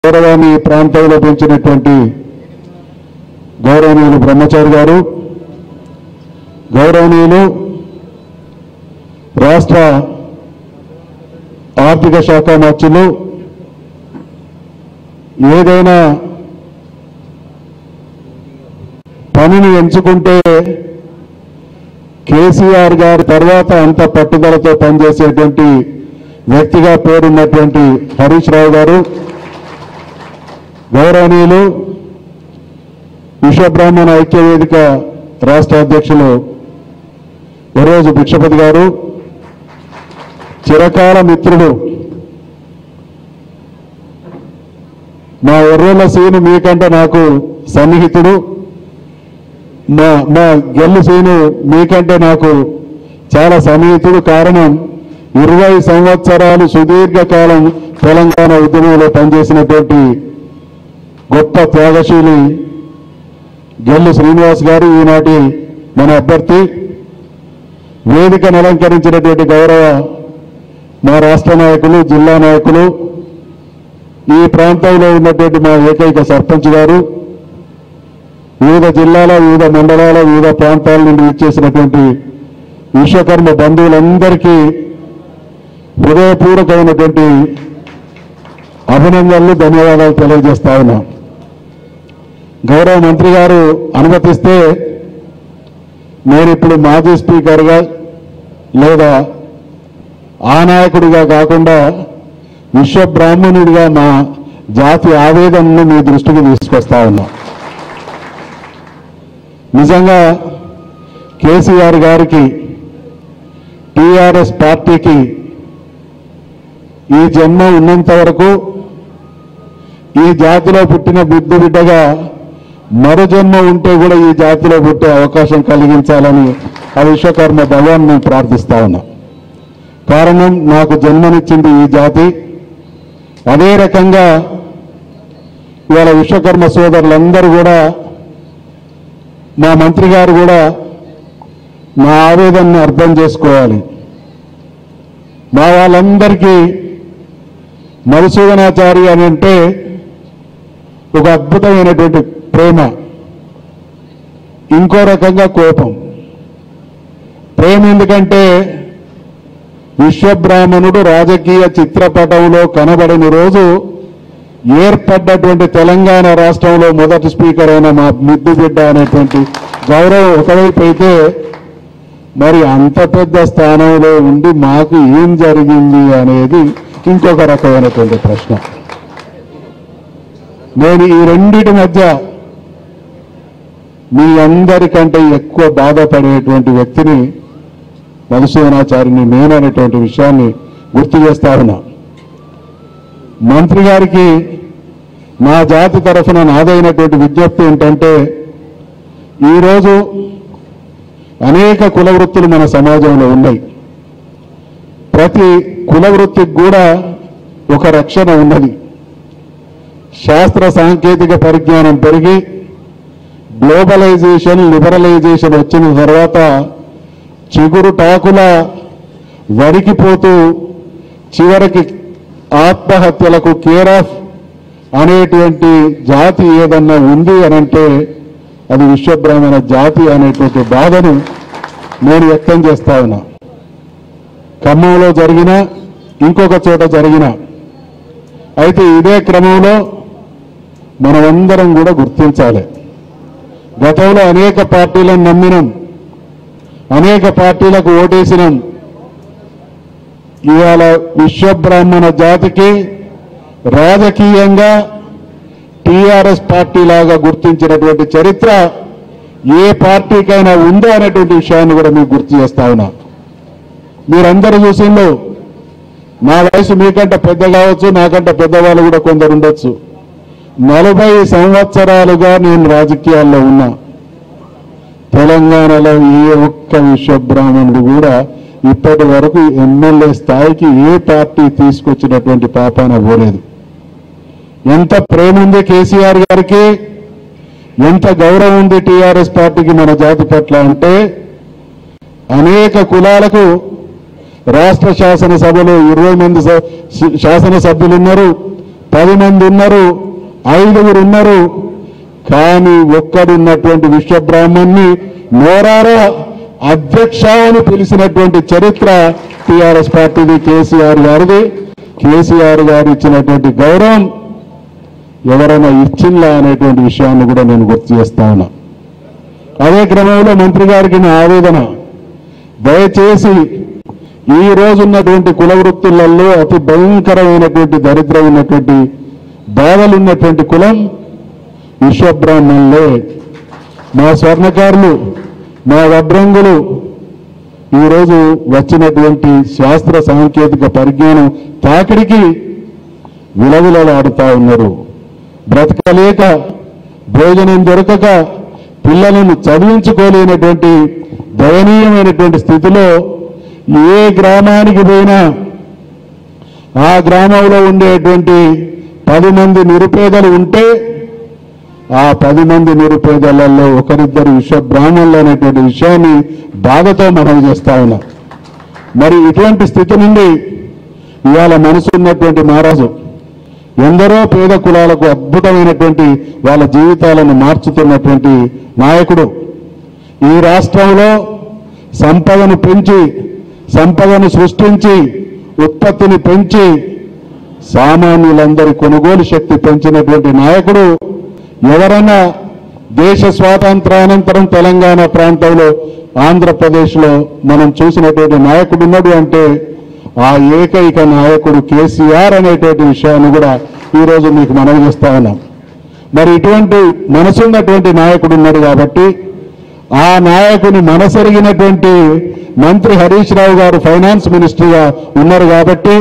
గౌరవాన్ని ఈ ప్రాంతంలో పెంచినటువంటి గౌరవనీయులు బ్రహ్మచారి గారు గౌరవనీయులు రాష్ట్ర ఆర్థిక శాఖ మంత్రులు ఏదైనా పనిని ఎంచుకుంటే కేసీఆర్ గారి తర్వాత అంత పట్టుదలతో పనిచేసేటువంటి వ్యక్తిగా పేరున్నటువంటి హరీష్ రావు గారు గౌరవనీయులు విశ్వబ్రాహ్మణ ఐక్య వేదిక రాష్ట్ర అధ్యక్షులు ఈరోజు భిక్షపతి గారు చిరకాల మిత్రుడు మా ఎర్రోల సీను మీకంటే నాకు సన్నిహితుడు మా మా గెల్లు సీను మీకంటే నాకు చాలా సన్నిహితుడు కారణం ఇరవై సంవత్సరాలు సుదీర్ఘకాలం తెలంగాణ ఉద్యమంలో పనిచేసినటువంటి గొప్ప త్యాగశీలి గెల్లు శ్రీనివాస్ గారు ఈనాటి మన అభ్యర్థి వేదికను అలంకరించినటువంటి గౌరవ మా రాష్ట్ర నాయకులు జిల్లా నాయకులు ఈ ప్రాంతంలో ఉన్నటువంటి మా ఏకైక సర్పంచ్ గారు వివిధ జిల్లాల వివిధ మండలాల వివిధ ప్రాంతాల నుండి ఇచ్చేసినటువంటి విశ్వకర్మ బంధువులందరికీ హృదయపూర్వకమైనటువంటి అభినందనలు ధన్యవాదాలు తెలియజేస్తా ఉన్నాం గౌరవ మంత్రి గారు అనుమతిస్తే నేను ఇప్పుడు మాజీ స్పీకర్గా లేదా ఆ నాయకుడిగా కాకుండా విశ్వబ్రాహ్మణుడిగా మా జాతి ఆవేదనను మీ దృష్టికి తీసుకొస్తా ఉన్నా నిజంగా కేసీఆర్ గారికి టీఆర్ఎస్ పార్టీకి ఈ జన్మ ఉన్నంత వరకు ఈ జాతిలో పుట్టిన బిడ్డ బిడ్డగా మరో జన్మ ఉంటే కూడా ఈ జాతిలో పుట్టే అవకాశం కలిగించాలని ఆ విశ్వకర్మ భగవాన్ నేను ప్రార్థిస్తా ఉన్నా కారణం నాకు జన్మనిచ్చింది ఈ జాతి అదే రకంగా ఇవాళ విశ్వకర్మ సోదరులందరూ కూడా మా మంత్రి గారు కూడా మా ఆవేదనను అర్థం చేసుకోవాలి మా వాళ్ళందరికీ మధుసూదనాచారి అని అంటే ఒక అద్భుతమైనటువంటి ప్రేమ ఇంకో రకంగా కోపం ప్రేమ ఎందుకంటే విశ్వబ్రాహ్మణుడు రాజకీయ చిత్రపటంలో కనబడని రోజు ఏర్పడ్డటువంటి తెలంగాణ రాష్ట్రంలో మొదటి స్పీకర్ అయిన మా ముద్దు బిడ్డ అనేటువంటి గౌరవం ఒకవైపు అయితే మరి అంత పెద్ద స్థానంలో ఉండి మాకు ఏం జరిగింది అనేది ఇంకొక రకమైనటువంటి ప్రశ్న నేను ఈ రెండిటి మధ్య మీ అందరికంటే ఎక్కువ బాధపడేటువంటి వ్యక్తిని మధుసూదనాచారిని నేను అనేటువంటి విషయాన్ని గుర్తు చేస్తా ఉన్నా మంత్రి గారికి నా జాతి తరఫున నాదైనటువంటి విజ్ఞప్తి ఏంటంటే ఈరోజు అనేక కుల వృత్తులు మన సమాజంలో ఉన్నాయి ప్రతి కుల వృత్తికి కూడా ఒక రక్షణ ఉన్నది శాస్త్ర సాంకేతిక పరిజ్ఞానం పెరిగి గ్లోబలైజేషన్ లిబరలైజేషన్ వచ్చిన తర్వాత చిగురు టాకుల వరికిపోతూ చివరికి ఆత్మహత్యలకు కేర్ ఆఫ్ అనేటువంటి జాతి ఏదన్నా ఉంది అనంటే అది విశ్వబ్రహ్మణ జాతి అనేటువంటి బాధను నేను వ్యక్తం చేస్తా ఉన్నా ఖమ్మంలో జరిగిన ఇంకొక చోట జరిగిన అయితే ఇదే క్రమంలో మనమందరం కూడా గుర్తించాలి గతంలో అనేక పార్టీలను నమ్మినాం అనేక పార్టీలకు ఓటేసినాం ఇవాళ విశ్వబ్రాహ్మణ జాతికి రాజకీయంగా టీఆర్ఎస్ పార్టీ లాగా గుర్తించినటువంటి చరిత్ర ఏ పార్టీకైనా ఉందో అనేటువంటి విషయాన్ని కూడా మీకు గుర్తు చేస్తా ఉన్నా మీరందరూ చూసిందో నా వయసు మీకంటే పెద్ద కావచ్చు నాకంటే పెద్దవాళ్ళు కూడా కొందరు ఉండొచ్చు నలభై సంవత్సరాలుగా నేను రాజకీయాల్లో ఉన్నా తెలంగాణలో ఏ ఒక్క విశ్వబ్రాహ్మణుడు కూడా ఇప్పటి వరకు ఎమ్మెల్యే స్థాయికి ఏ పార్టీ తీసుకొచ్చినటువంటి పాపాన పోలేదు ఎంత ప్రేమ ఉంది కేసీఆర్ గారికి ఎంత గౌరవం ఉంది టీఆర్ఎస్ పార్టీకి మన జాతి పట్ల అంటే అనేక కులాలకు రాష్ట్ర శాసనసభలో ఇరవై మంది స- శాసనసభ్యులు ఉన్నారు పది మంది ఉన్నారు ఐదుగురు ఉన్నారు కానీ ఒక్కడున్నటువంటి విశ్వబ్రాహ్మణ్ణి నోరారా అధ్యక్ష అని పిలిచినటువంటి చరిత్ర టిఆర్ఎస్ పార్టీది కేసీఆర్ గారిది కేసీఆర్ గారు ఇచ్చినటువంటి గౌరవం ఎవరైనా ఇచ్చిందా అనేటువంటి విషయాన్ని కూడా నేను గుర్తు చేస్తా ఉన్నా అదే క్రమంలో మంత్రి గారికి నా ఆవేదన దయచేసి ఈ రోజు ఉన్నటువంటి కుల వృత్తులలో అతి భయంకరమైనటువంటి దరిద్రం ఉన్నటువంటి బాధలు ఉన్నటువంటి కులం విశ్వబ్రాహ్మణులే మా స్వర్ణకారులు మా వడ్రంగులు ఈరోజు వచ్చినటువంటి శాస్త్ర సాంకేతిక పరిజ్ఞానం తాకిడికి విలవిలలాడుతా ఉన్నారు బ్రతకలేక భోజనం దొరకక పిల్లలను చదివించుకోలేనటువంటి దయనీయమైనటువంటి స్థితిలో ఏ గ్రామానికి పోయినా ఆ గ్రామంలో ఉండేటువంటి పది మంది నిరుపేదలు ఉంటే ఆ పది మంది నిరుపేదలలో ఒకరిద్దరు విశ్వ బ్రాహ్మణులు అనేటువంటి విషయాన్ని బాధతో మనం చేస్తా ఉన్నాం మరి ఇటువంటి స్థితి నుండి ఇవాళ మనసు ఉన్నటువంటి మహారాజు ఎందరో పేద కులాలకు అద్భుతమైనటువంటి వాళ్ళ జీవితాలను మార్చుతున్నటువంటి నాయకుడు ఈ రాష్ట్రంలో సంపదను పెంచి సంపదను సృష్టించి ఉత్పత్తిని పెంచి సామాన్యులందరి కొనుగోలు శక్తి పెంచినటువంటి నాయకుడు ఎవరైనా దేశ స్వాతంత్రానంతరం తెలంగాణ ప్రాంతంలో ఆంధ్రప్రదేశ్లో మనం చూసినటువంటి నాయకుడు ఉన్నాడు అంటే ఆ ఏకైక నాయకుడు కేసీఆర్ అనేటువంటి విషయాన్ని కూడా ఈరోజు మీకు మనవి చేస్తా ఉన్నాం మరి ఇటువంటి మనసున్నటువంటి నాయకుడు ఉన్నాడు కాబట్టి ఆ నాయకుని మనసెరిగినటువంటి మంత్రి హరీష్ రావు గారు ఫైనాన్స్ మినిస్టర్గా ఉన్నారు కాబట్టి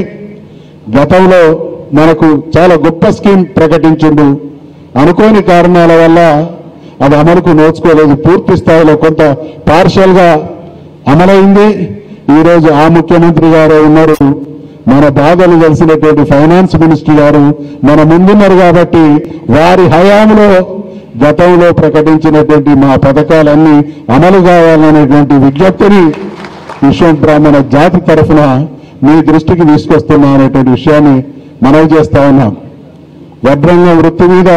గతంలో మనకు చాలా గొప్ప స్కీమ్ ప్రకటించిండు అనుకోని కారణాల వల్ల అది అమలుకు నోచుకోలేదు పూర్తి స్థాయిలో కొంత పార్షల్గా అమలైంది ఈరోజు ఆ ముఖ్యమంత్రి గారు ఉన్నారు మన బాధలు తెలిసినటువంటి ఫైనాన్స్ మినిస్టర్ గారు మన ముందున్నారు కాబట్టి వారి హయాంలో గతంలో ప్రకటించినటువంటి మా పథకాలన్నీ అమలు కావాలనేటువంటి విజ్ఞప్తిని విశ్వం బ్రాహ్మణ జాతి తరఫున మీ దృష్టికి తీసుకొస్తున్నా అనేటువంటి విషయాన్ని మనవి చేస్తా ఉన్నాం వడ్రంగం వృత్తి మీద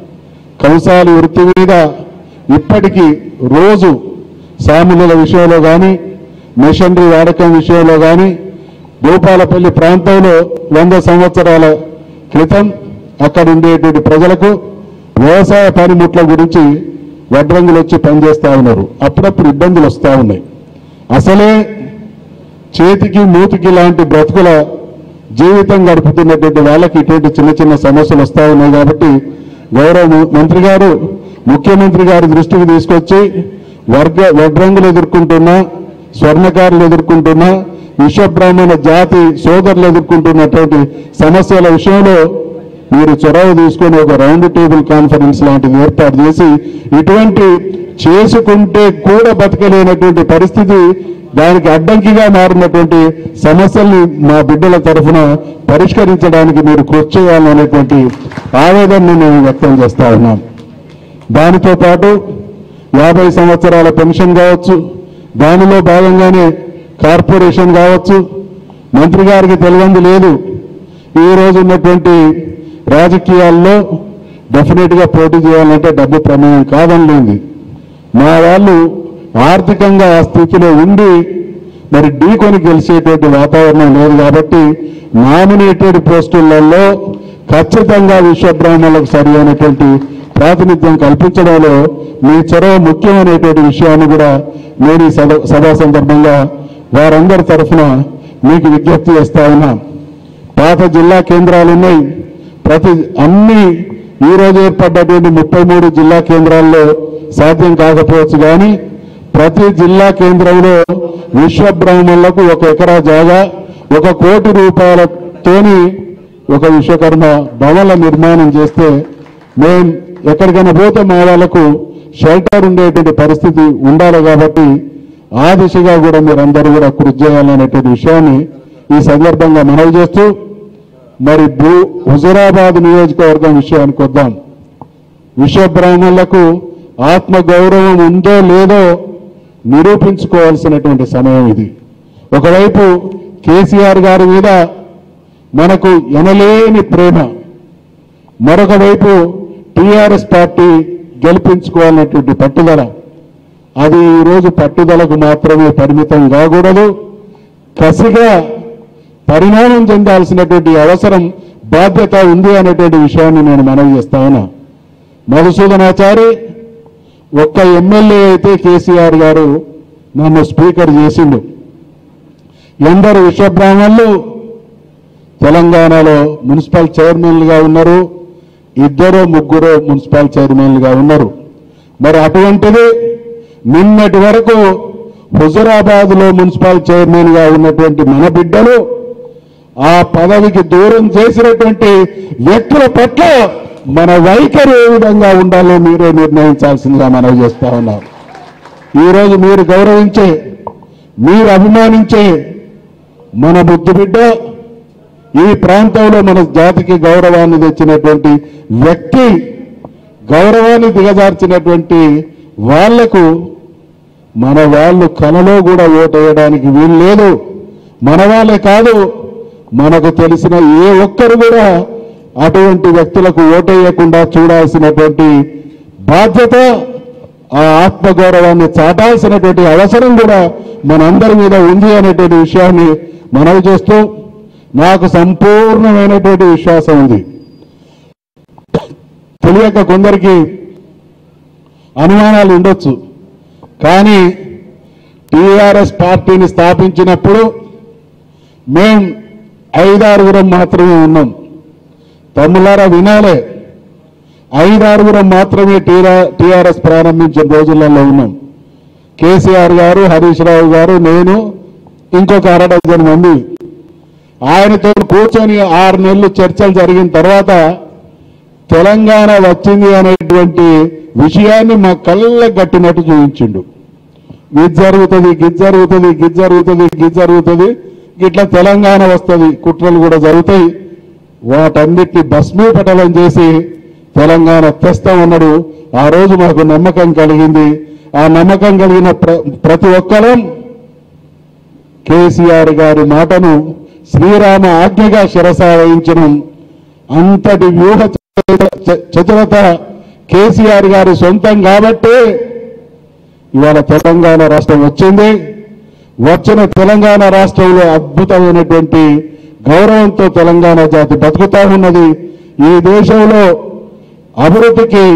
కంసాలి వృత్తి మీద ఇప్పటికీ రోజు సాముల విషయంలో కానీ మిషనరీ వాడకం విషయంలో కానీ భూపాలపల్లి ప్రాంతంలో వంద సంవత్సరాల క్రితం అక్కడ ఉండేటువంటి ప్రజలకు వ్యవసాయ పనిముట్ల గురించి వడ్రంగులు వచ్చి పనిచేస్తా ఉన్నారు అప్పుడప్పుడు ఇబ్బందులు వస్తూ ఉన్నాయి అసలే చేతికి మూతికి లాంటి బ్రతుకుల జీవితం గడుపుతున్నటువంటి వాళ్ళకి ఇటువంటి చిన్న చిన్న సమస్యలు వస్తూ ఉన్నాయి కాబట్టి గౌరవ ము- మంత్రి గారు ముఖ్యమంత్రి గారి దృష్టికి తీసుకొచ్చి వర్గ వడ్రంగులు ఎదుర్కొంటున్న స్వర్ణకారులు ఎదుర్కొంటున్న విశ్వబ్రాహ్మణ జాతి సోదరులు ఎదుర్కొంటున్నటువంటి సమస్యల విషయంలో మీరు చొరవ తీసుకొని ఒక రౌండ్ టేబుల్ కాన్ఫరెన్స్ లాంటిది ఏర్పాటు చేసి ఇటువంటి చేసుకుంటే కూడా బతకలేనటువంటి పరిస్థితి దానికి అడ్డంకిగా మారినటువంటి సమస్యల్ని మా బిడ్డల తరఫున పరిష్కరించడానికి మీరు కృషి చేయాలనేటువంటి ఆవేదనను మేము వ్యక్తం చేస్తా ఉన్నాం దానితో పాటు యాభై సంవత్సరాల పెన్షన్ కావచ్చు దానిలో భాగంగానే కార్పొరేషన్ కావచ్చు మంత్రి గారికి తెలియంది లేదు ఈ రోజు ఉన్నటువంటి రాజకీయాల్లో డెఫినెట్ గా పోటీ చేయాలంటే డబ్బు ప్రమేయం కాదని లేదు మా వాళ్ళు ఆర్థికంగా ఆ స్థితిలో ఉండి మరి ఢీకొని గెలిచేటువంటి వాతావరణం లేదు కాబట్టి నామినేటెడ్ పోస్టులలో ఖచ్చితంగా విశ్వబ్రాహ్మణులకు సరి అయినటువంటి ప్రాతినిధ్యం కల్పించడంలో మీ చొరవ ముఖ్యమైనటువంటి విషయాన్ని కూడా నేను ఈ సభ సభా సందర్భంగా వారందరి తరఫున మీకు విజ్ఞప్తి చేస్తా ఉన్నా పాత జిల్లా కేంద్రాలు ఉన్నాయి ప్రతి అన్ని ఈ రోజు ఏర్పడ్డటువంటి ముప్పై మూడు జిల్లా కేంద్రాల్లో సాధ్యం కాకపోవచ్చు కానీ ప్రతి జిల్లా కేంద్రంలో విశ్వబ్రాహ్మణులకు ఒక ఎకరా జాగా ఒక కోటి రూపాయలతోని ఒక విశ్వకర్మ భవన నిర్మాణం చేస్తే మేము ఎక్కడికైనా పోతే మా వాళ్ళకు షెల్టర్ ఉండేటువంటి పరిస్థితి ఉండాలి కాబట్టి ఆ దిశగా కూడా మీరందరూ కూడా కృషి చేయాలనేటువంటి విషయాన్ని ఈ సందర్భంగా మనవి చేస్తూ మరి భూ హుజురాబాద్ నియోజకవర్గం విషయానికి వద్దాం విశ్వబ్రాహ్మణులకు ఆత్మ గౌరవం ఉందో లేదో నిరూపించుకోవాల్సినటువంటి సమయం ఇది ఒకవైపు కేసీఆర్ గారి మీద మనకు ఎనలేని ప్రేమ మరొక వైపు టీఆర్ఎస్ పార్టీ గెలిపించుకోవాలన్నటువంటి పట్టుదల అది ఈరోజు పట్టుదలకు మాత్రమే పరిమితం కాకూడదు కసిగా పరిణామం చెందాల్సినటువంటి అవసరం బాధ్యత ఉంది అనేటువంటి విషయాన్ని నేను మనవి చేస్తా ఉన్నా మధుసూదనాచారి ఒక్క ఎమ్మెల్యే అయితే కేసీఆర్ గారు నన్ను స్పీకర్ చేసిండు ఎందరు విశ్వబ్రాహ్మణులు తెలంగాణలో మున్సిపల్ చైర్మన్లుగా ఉన్నారు ఇద్దరు ముగ్గురు మున్సిపల్ చైర్మన్లుగా ఉన్నారు మరి అటువంటిది నిన్నటి వరకు హుజురాబాద్లో మున్సిపల్ చైర్మన్గా ఉన్నటువంటి మన బిడ్డలు ఆ పదవికి దూరం చేసినటువంటి వ్యక్తుల పట్ల మన వైఖరి ఏ విధంగా ఉండాలో మీరే నిర్ణయించాల్సిందిగా మనవి చేస్తా ఉన్నాం ఈరోజు మీరు గౌరవించే మీరు అభిమానించే మన బుద్ధి బిడ్డ ఈ ప్రాంతంలో మన జాతికి గౌరవాన్ని తెచ్చినటువంటి వ్యక్తి గౌరవాన్ని దిగజార్చినటువంటి వాళ్లకు మన వాళ్ళు కలలో కూడా ఓటేయడానికి వీలు లేదు మన వాళ్ళే కాదు మనకు తెలిసిన ఏ ఒక్కరు కూడా అటువంటి వ్యక్తులకు ఓటేయకుండా చూడాల్సినటువంటి బాధ్యత ఆ ఆత్మగౌరవాన్ని చాటాల్సినటువంటి అవసరం కూడా మనందరి మీద ఉంది అనేటువంటి విషయాన్ని మనవి చేస్తూ నాకు సంపూర్ణమైనటువంటి విశ్వాసం ఉంది తెలియక కొందరికి అనుమానాలు ఉండొచ్చు కానీ టీఆర్ఎస్ పార్టీని స్థాపించినప్పుడు మేం ఐదారుగురం మాత్రమే ఉన్నాం తమ్ములారా వినాలే ఐదారుగురం మాత్రమే టీఆర్ఎస్ ప్రారంభించిన రోజులలో ఉన్నాం కేసీఆర్ గారు హరీష్ రావు గారు నేను ఇంకొక అర డజన్ మంది ఆయనతో కూర్చొని ఆరు నెలలు చర్చలు జరిగిన తర్వాత తెలంగాణ వచ్చింది అనేటువంటి విషయాన్ని మా కళ్ళకు గట్టినట్టు చూపించిండు గిజ్ జరుగుతుంది గిజ్ జరుగుతుంది గిజ్ జరుగుతుంది గిజ్ జరుగుతుంది ఇట్లా తెలంగాణ వస్తుంది కుట్రలు కూడా జరుగుతాయి వాటన్నిటిని భస్మీపటలం చేసి తెలంగాణ తెస్తామన్నాడు ఆ రోజు మాకు నమ్మకం కలిగింది ఆ నమ్మకం కలిగిన ప్ర- ప్రతి ఒక్కరం కేసీఆర్ గారి మాటను శ్రీరామ ఆజ్ఞగా శిరస వహించడం అంతటి వ్యూహ చ- చతురత కేసీఆర్ గారి సొంతం కాబట్టే ఇవాళ తెలంగాణ రాష్ట్రం వచ్చింది వచ్చిన తెలంగాణ రాష్ట్రంలో అద్భుతమైనటువంటి గౌరవంతో తెలంగాణ జాతి బతుకుతా ఉన్నది ఈ దేశంలో అభివృద్ధికి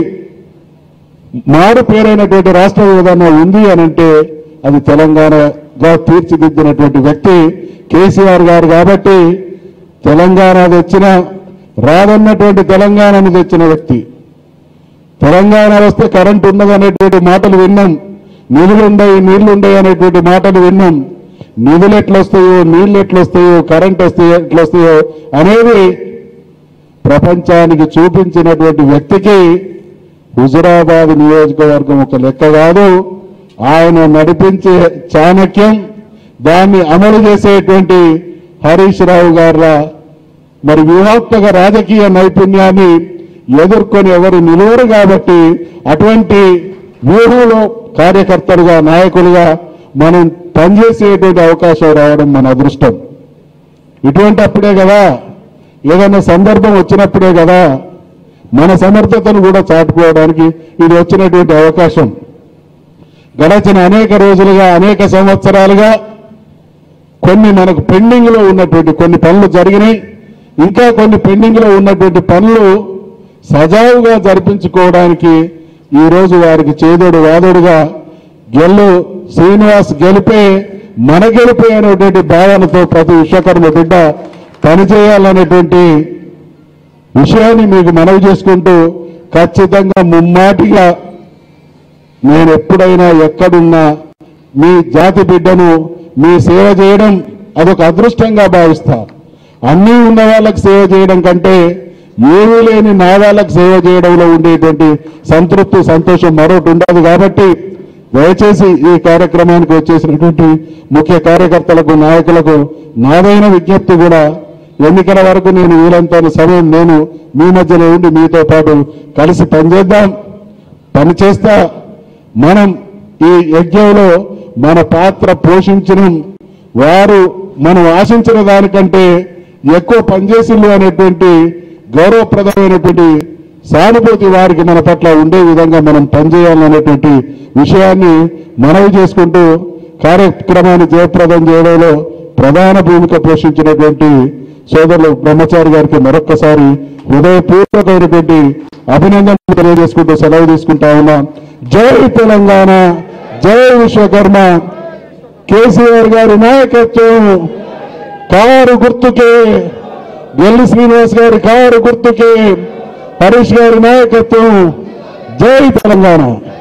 మారు పేరైనటువంటి రాష్ట్రం ఏదన్నా ఉంది అని అంటే అది తెలంగాణగా తీర్చిదిద్దినటువంటి వ్యక్తి కేసీఆర్ గారు కాబట్టి తెలంగాణ తెచ్చిన రాదన్నటువంటి తెలంగాణను తెచ్చిన వ్యక్తి తెలంగాణ వస్తే కరెంట్ ఉన్నదనేటువంటి మాటలు విన్నాం నిధులు ఉండయి నీళ్లు ఉండయి అనేటువంటి మాటలు విన్నాం నిధులు ఎట్లొస్తాయో నీళ్లు ఎట్లొస్తాయో కరెంట్ వస్తే ఎట్లొస్తాయో అనేది ప్రపంచానికి చూపించినటువంటి వ్యక్తికి హుజురాబాద్ నియోజకవర్గం ఒక లెక్క కాదు ఆయన నడిపించే చాణక్యం దాన్ని అమలు చేసేటువంటి హరీష్ రావు గారుల మరి వ్యూహాత్మక రాజకీయ నైపుణ్యాన్ని ఎదుర్కొని ఎవరు నిలువరు కాబట్టి అటువంటి వ్యూహంలో కార్యకర్తలుగా నాయకులుగా మనం పనిచేసేటువంటి అవకాశం రావడం మన అదృష్టం ఇటువంటి అప్పుడే కదా ఏదైనా సందర్భం వచ్చినప్పుడే కదా మన సమర్థతను కూడా చాటుకోవడానికి ఇది వచ్చినటువంటి అవకాశం గడచిన అనేక రోజులుగా అనేక సంవత్సరాలుగా కొన్ని మనకు పెండింగ్ లో ఉన్నటువంటి కొన్ని పనులు జరిగినాయి ఇంకా కొన్ని పెండింగ్ లో ఉన్నటువంటి పనులు సజావుగా జరిపించుకోవడానికి ఈ రోజు వారికి చేదోడు వాదోడుగా గెల్లు శ్రీనివాస్ గెలిపే మన గెలిపే అనేటువంటి భావనతో ప్రతి విశ్వకర్మ బిడ్డ పనిచేయాలనేటువంటి విషయాన్ని మీకు మనవి చేసుకుంటూ ఖచ్చితంగా ముమ్మాటిగా నేను ఎప్పుడైనా ఎక్కడున్నా మీ జాతి బిడ్డను మీ సేవ చేయడం అదొక అదృష్టంగా భావిస్తా అన్నీ ఉన్న వాళ్ళకి సేవ చేయడం కంటే ఏమీ లేని నా వాళ్ళకి సేవ చేయడంలో ఉండేటువంటి సంతృప్తి సంతోషం మరొకటి ఉండదు కాబట్టి దయచేసి ఈ కార్యక్రమానికి వచ్చేసినటువంటి ముఖ్య కార్యకర్తలకు నాయకులకు నాదైన విజ్ఞప్తి కూడా ఎన్నికల వరకు నేను వీలంత సమయం నేను మీ మధ్యలో ఉండి మీతో పాటు కలిసి పనిచేద్దాం పని చేస్తా మనం ఈ యజ్ఞంలో మన పాత్ర పోషించిన వారు మనం ఆశించిన దానికంటే ఎక్కువ పనిచేసిండు అనేటువంటి గౌరవప్రదమైనటువంటి సానుభూతి వారికి మన పట్ల ఉండే విధంగా మనం పనిచేయాలనేటువంటి విషయాన్ని మనవి చేసుకుంటూ కార్యక్రమాన్ని జయప్రదం చేయడంలో ప్రధాన భూమిక పోషించినటువంటి సోదరులు బ్రహ్మచారి గారికి మరొక్కసారి హృదయపూర్వకమైనటువంటి అభినందనలు తెలియజేసుకుంటూ సెలవు తీసుకుంటా ఉన్నా జై తెలంగాణ జై విశ్వకర్మ కేసీఆర్ గారి నాయకత్వం కారు గుర్తుకే గెల్లి శ్రీనివాస్ గారి కారు గుర్తుకే హరీష్ గారి నాయకత్వం జై తెలంగాణ